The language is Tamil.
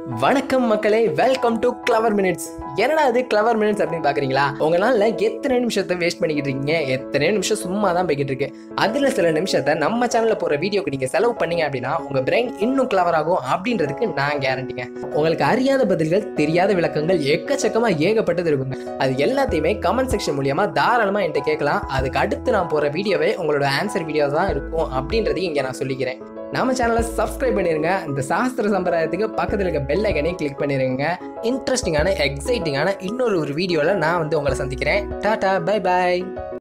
வணக்கம் மக்களே வெல்கம் டு கிளவர் மினிட்ஸ் என்னடா அது கிளவர் மினிட்ஸ் அப்படின்னு பாக்குறீங்களா உங்களால எத்தனை நிமிஷத்தை வேஸ்ட் பண்ணிக்கிட்டு இருக்கீங்க எத்தனை நிமிஷம் சும்மா தான் போய்கிட்டு இருக்கு அதுல சில நிமிஷத்தை நம்ம சேனல்ல போற வீடியோக்கு நீங்க செலவு பண்ணீங்க அப்படின்னா உங்க பிரெயின் இன்னும் கிளவர் ஆகும் அப்படின்றதுக்கு நான் கேரண்டிங்க உங்களுக்கு அறியாத பதில்கள் தெரியாத விளக்கங்கள் எக்கச்சக்கமா ஏகப்பட்டது இருக்குங்க அது எல்லாத்தையுமே கமெண்ட் செக்ஷன் மூலியமா தாராளமா என்கிட்ட கேட்கலாம் அதுக்கு அடுத்து நான் போற வீடியோவே உங்களோட ஆன்சர் வீடியோ தான் இருக்கும் அப்படின்றதையும் இங்க நான் சொல்லிக்கிறேன் நம்ம சேனலை சப்ஸ்கிரைப் பண்ணிருங்க இந்த சாஸ்திர சம்பிரதாயத்துக்கு பக்கத்தில் இருக்க பெல் ஐக்கனையும் கிளிக் பண்ணிருங்க இன்ட்ரெஸ்டிங்கான எக்ஸைட்டிங்கான இன்னொரு ஒரு வீடியோவில் நான் வந்து உங்களை சந்திக்கிறேன் டாடா பை பை